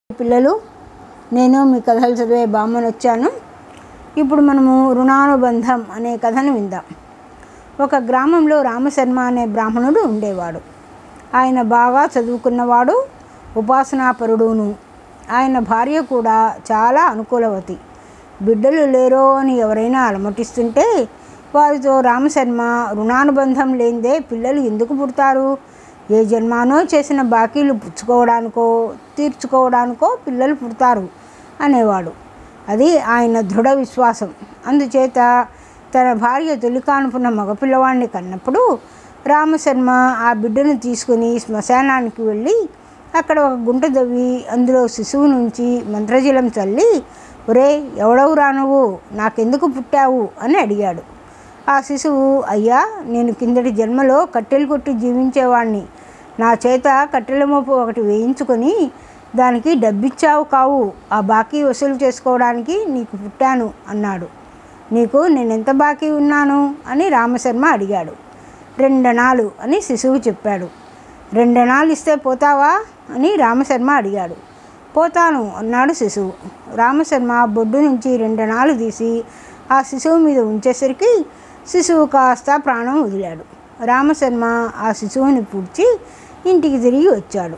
పిల్లలు నేను మీ కథలు చదివే బామ్మను వచ్చాను ఇప్పుడు మనము రుణానుబంధం అనే కథను విందాం ఒక గ్రామంలో రామశర్మ అనే బ్రాహ్మణుడు ఉండేవాడు ఆయన బాగా చదువుకున్నవాడు ఉపాసనాపరుడును ఆయన భార్య కూడా చాలా అనుకూలవతి బిడ్డలు లేరో అని ఎవరైనా అలమటిస్తుంటే వారితో రామశర్మ రుణానుబంధం లేనిదే పిల్లలు ఎందుకు పుడతారు ఏ జన్మానో చేసిన బాకీలు పుచ్చుకోవడానికో తీర్చుకోవడానికో పిల్లలు పుడతారు అనేవాడు అది ఆయన దృఢ విశ్వాసం అందుచేత తన భార్య తొలి కానుపున్న మగపిల్లవాడిని కన్నప్పుడు రామశర్మ ఆ బిడ్డను తీసుకుని శ్మశానానికి వెళ్ళి అక్కడ ఒక గుంట దవ్వి అందులో శిశువు నుంచి మంత్రజలం చల్లి ఒరే ఎవడవురా నువ్వు నాకెందుకు పుట్టావు అని అడిగాడు ఆ శిశువు అయ్యా నేను కిందటి జన్మలో కట్టెలు కొట్టి జీవించేవాణ్ణి నా చేత కట్టెల మోపు ఒకటి వేయించుకొని దానికి డబ్బిచ్చావు కావు ఆ బాకీ వసూలు చేసుకోవడానికి నీకు పుట్టాను అన్నాడు నీకు నేను ఎంత బాకీ ఉన్నాను అని రామశర్మ అడిగాడు రెండనాలు అని శిశువు చెప్పాడు రెండనాలు ఇస్తే పోతావా అని రామశర్మ అడిగాడు పోతాను అన్నాడు శిశువు రామశర్మ బొడ్డు నుంచి రెండనాలు తీసి ఆ శిశువు మీద ఉంచేసరికి శిశువు కాస్త ప్రాణం వదిలాడు రామశర్మ ఆ శిశువుని పూడ్చి ఇంటికి తిరిగి వచ్చాడు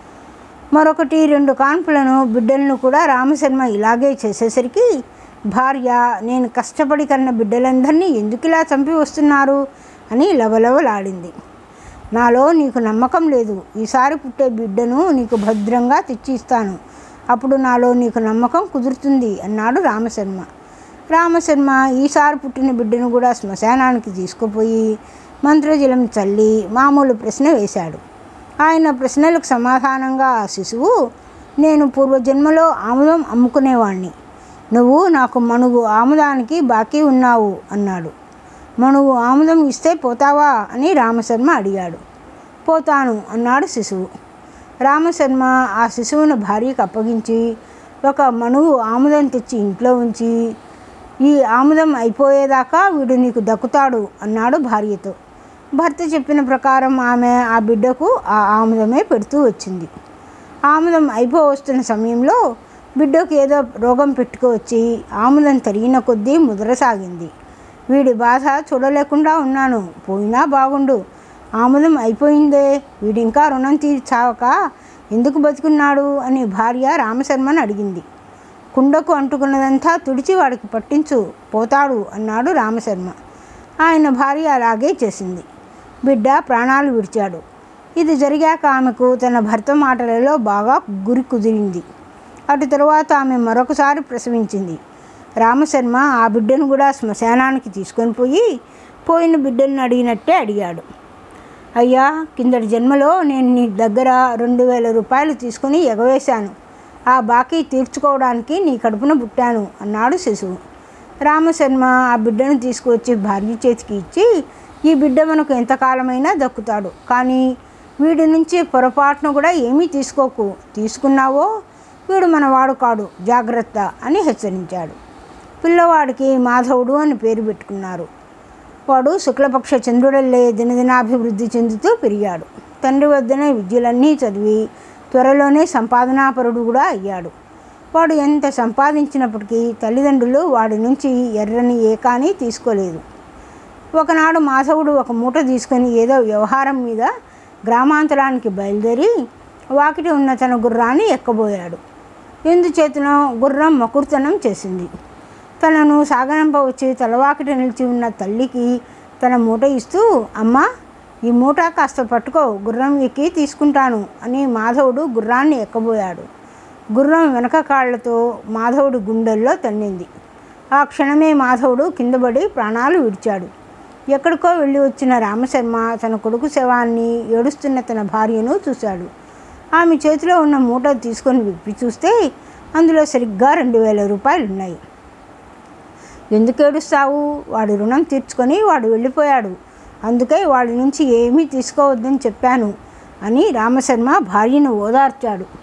మరొకటి రెండు కాన్పులను బిడ్డలను కూడా రామశర్మ ఇలాగే చేసేసరికి భార్య నేను కష్టపడి కన్న బిడ్డలందరినీ ఎందుకు ఇలా చంపి వస్తున్నారు అని లవలవలాడింది నాలో నీకు నమ్మకం లేదు ఈసారి పుట్టే బిడ్డను నీకు భద్రంగా తెచ్చి ఇస్తాను అప్పుడు నాలో నీకు నమ్మకం కుదురుతుంది అన్నాడు రామశర్మ రామశర్మ ఈసారి పుట్టిన బిడ్డను కూడా శ్మశానానికి తీసుకుపోయి మంత్రజలం చల్లి మామూలు ప్రశ్న వేశాడు ఆయన ప్రశ్నలకు సమాధానంగా ఆ శిశువు నేను పూర్వజన్మలో ఆముదం అమ్ముకునేవాణ్ణి నువ్వు నాకు మణుగు ఆముదానికి బాకీ ఉన్నావు అన్నాడు మణుగు ఆముదం ఇస్తే పోతావా అని రామశర్మ అడిగాడు పోతాను అన్నాడు శిశువు రామశర్మ ఆ శిశువును భార్యకు అప్పగించి ఒక మణుగు ఆముదం తెచ్చి ఇంట్లో ఉంచి ఈ ఆముదం అయిపోయేదాకా వీడు నీకు దక్కుతాడు అన్నాడు భార్యతో భర్త చెప్పిన ప్రకారం ఆమె ఆ బిడ్డకు ఆ ఆముదమే పెడుతూ వచ్చింది ఆముదం అయిపో వస్తున్న సమయంలో బిడ్డకు ఏదో రోగం పెట్టుకువచ్చి ఆముదం తరిగిన కొద్దీ ముదరసాగింది వీడి బాధ చూడలేకుండా ఉన్నాను పోయినా బాగుండు ఆముదం అయిపోయిందే వీడింకా రుణం తీర్చాక ఎందుకు బతుకున్నాడు అని భార్య రామశర్మని అడిగింది కుండకు అంటుకున్నదంతా తుడిచి వాడికి పట్టించు పోతాడు అన్నాడు రామశర్మ ఆయన భార్య అలాగే చేసింది బిడ్డ ప్రాణాలు విడిచాడు ఇది జరిగాక ఆమెకు తన భర్త మాటలలో బాగా గురి కుదిరింది అటు తరువాత ఆమె మరొకసారి ప్రసవించింది రామశర్మ ఆ బిడ్డను కూడా శ్మశానానికి తీసుకొని పోయి పోయిన బిడ్డను అడిగినట్టే అడిగాడు అయ్యా కిందటి జన్మలో నేను నీ దగ్గర రెండు వేల రూపాయలు తీసుకుని ఎగవేశాను ఆ బాకీ తీర్చుకోవడానికి నీ కడుపున పుట్టాను అన్నాడు శిశువు రామశర్మ ఆ బిడ్డను తీసుకువచ్చి భార్య చేతికి ఇచ్చి ఈ బిడ్డ మనకు ఎంతకాలమైనా దక్కుతాడు కానీ వీడి నుంచి పొరపాటును కూడా ఏమీ తీసుకోకు తీసుకున్నావో వీడు మనవాడు కాడు జాగ్రత్త అని హెచ్చరించాడు పిల్లవాడికి మాధవుడు అని పేరు పెట్టుకున్నారు వాడు శుక్లపక్ష చంద్రుడల్లే దినదినాభివృద్ధి చెందుతూ పెరిగాడు తండ్రి వద్దనే విద్యలన్నీ చదివి త్వరలోనే సంపాదనాపరుడు కూడా అయ్యాడు వాడు ఎంత సంపాదించినప్పటికీ తల్లిదండ్రులు వాడి నుంచి ఎర్రని ఏ కానీ తీసుకోలేదు ఒకనాడు మాధవుడు ఒక మూట తీసుకొని ఏదో వ్యవహారం మీద గ్రామాంతరానికి బయలుదేరి వాకిటి ఉన్న తన గుర్రాన్ని ఎక్కబోయాడు ఎందుచేతనో గుర్రం మకుర్తనం చేసింది తనను సాగనంప వచ్చి తలవాకిట నిలిచి ఉన్న తల్లికి తన మూట ఇస్తూ అమ్మా ఈ మూట కాస్త పట్టుకో గుర్రం ఎక్కి తీసుకుంటాను అని మాధవుడు గుర్రాన్ని ఎక్కబోయాడు గుర్రం వెనక కాళ్లతో మాధవుడి గుండెల్లో తన్నింది ఆ క్షణమే మాధవుడు కిందపడి ప్రాణాలు విడిచాడు ఎక్కడికో వెళ్ళి వచ్చిన రామశర్మ తన కొడుకు శవాన్ని ఏడుస్తున్న తన భార్యను చూశాడు ఆమె చేతిలో ఉన్న మూట తీసుకొని విప్పి చూస్తే అందులో సరిగ్గా రెండు వేల రూపాయలు ఉన్నాయి ఎందుకు ఏడుస్తావు వాడి రుణం తీర్చుకొని వాడు వెళ్ళిపోయాడు అందుకే వాడి నుంచి ఏమీ తీసుకోవద్దని చెప్పాను అని రామశర్మ భార్యను ఓదార్చాడు